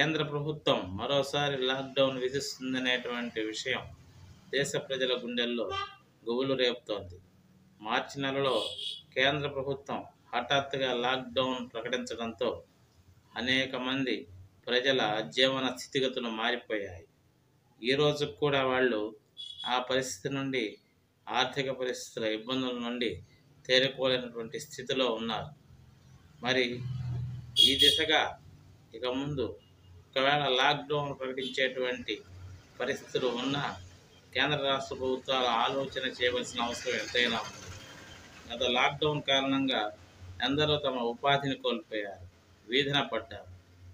కేంద్ర ప్రభుత్వం మరోసారి లాక్డౌన్ విధిస్తుందనేటువంటి విషయం దేశ ప్రజల గుండెల్లో గుబులు రేపుతోంది మార్చి నెలలో కేంద్ర ప్రభుత్వం హఠాత్తుగా లాక్డౌన్ ప్రకటించడంతో అనేక మంది ప్రజల జీవన స్థితిగతులు మారిపోయాయి ఈ రోజు కూడా వాళ్ళు ఆ పరిస్థితి నుండి ఆర్థిక పరిస్థితుల ఇబ్బందుల నుండి తేరుకోలేనటువంటి స్థితిలో ఉన్నారు మరి ఈ దిశగా ఇక ముందు ఒకవేళ లాక్డౌన్ ప్రకటించేటువంటి పరిస్థితులు ఉన్నా కేంద్ర రాష్ట్ర ప్రభుత్వాలు ఆలోచన చేయవలసిన అవసరం ఎంతైనా ఉంది గత లాక్డౌన్ కారణంగా ఎందరో తమ ఉపాధిని కోల్పోయారు వీధిన పడ్డారు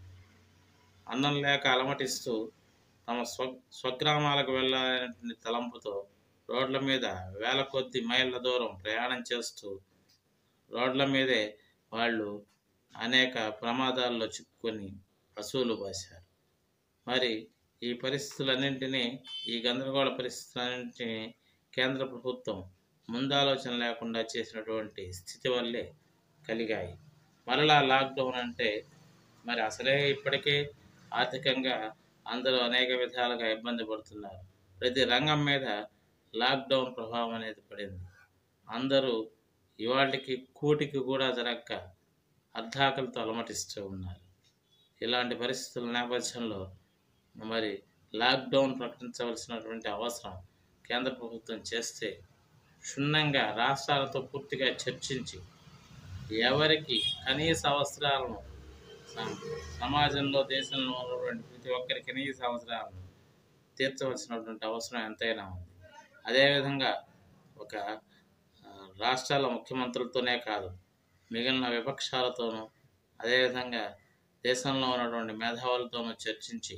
అన్నం లేక అలమటిస్తూ తమ స్వ స్వగ్రామాలకు వెళ్ళాలనే తలంపుతో రోడ్ల మీద వేల కొద్ది మైళ్ళ దూరం ప్రయాణం చేస్తూ రోడ్ల మీదే వాళ్ళు అనేక ప్రమాదాల్లో చిక్కుకొని పశువులు బాశారు మరి ఈ పరిస్థితులన్నింటినీ ఈ గందరగోళ పరిస్థితులన్నింటినీ కేంద్ర ప్రభుత్వం ముందాలోచన లేకుండా చేసినటువంటి స్థితి వల్లే కలిగాయి మరలా లాక్డౌన్ అంటే మరి అసలే ఇప్పటికే ఆర్థికంగా అందరూ అనేక విధాలుగా ఇబ్బంది పడుతున్నారు ప్రతి రంగం మీద లాక్డౌన్ ప్రభావం అనేది పడింది అందరూ ఇవాళకి కూటికి కూడా జరగక అర్ధాకలతో అలమటిస్తూ ఉన్నారు ఇలాంటి పరిస్థితుల నేపథ్యంలో మరి లాక్డౌన్ ప్రకటించవలసినటువంటి అవసరం కేంద్ర ప్రభుత్వం చేస్తే క్షుణ్ణంగా రాష్ట్రాలతో పూర్తిగా చర్చించి ఎవరికి కనీస అవసరాలను సమ- సమాజంలో దేశంలో ఉన్నటువంటి ప్రతి ఒక్కరి కనీస అవసరాలను తీర్చవలసినటువంటి అవసరం ఎంతైనా ఉంది అదేవిధంగా ఒక ఆ, రాష్ట్రాల ముఖ్యమంత్రులతోనే కాదు మిగిలిన విపక్షాలతోనూ అదేవిధంగా దేశంలో ఉన్నటువంటి మేధావులతోనూ చర్చించి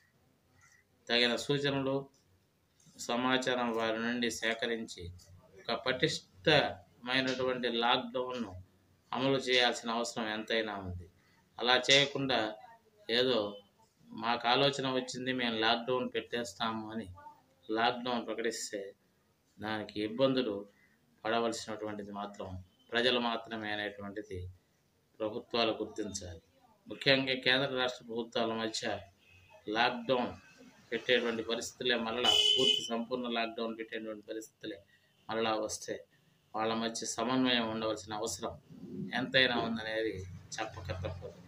తగిన సూచనలు సమాచారం వారి నుండి సేకరించి ఒక పటిష్టమైనటువంటి లాక్డౌన్ను అమలు చేయాల్సిన అవసరం ఎంతైనా ఉంది అలా చేయకుండా ఏదో మాకు ఆలోచన వచ్చింది మేము లాక్డౌన్ పెట్టేస్తాము అని లాక్డౌన్ ప్రకటిస్తే దానికి ఇబ్బందులు పడవలసినటువంటిది మాత్రం ప్రజలు మాత్రమే అనేటువంటిది ప్రభుత్వాలు గుర్తించాలి ముఖ్యంగా కేంద్ర రాష్ట్ర ప్రభుత్వాల మధ్య లాక్డౌన్ పెట్టేటువంటి పరిస్థితులే మరలా పూర్తి సంపూర్ణ లాక్డౌన్ పెట్టేటువంటి పరిస్థితులే మరలా వస్తే వాళ్ళ మధ్య సమన్వయం ఉండవలసిన అవసరం ఎంతైనా ఉందనేది చెప్పక తప్పదు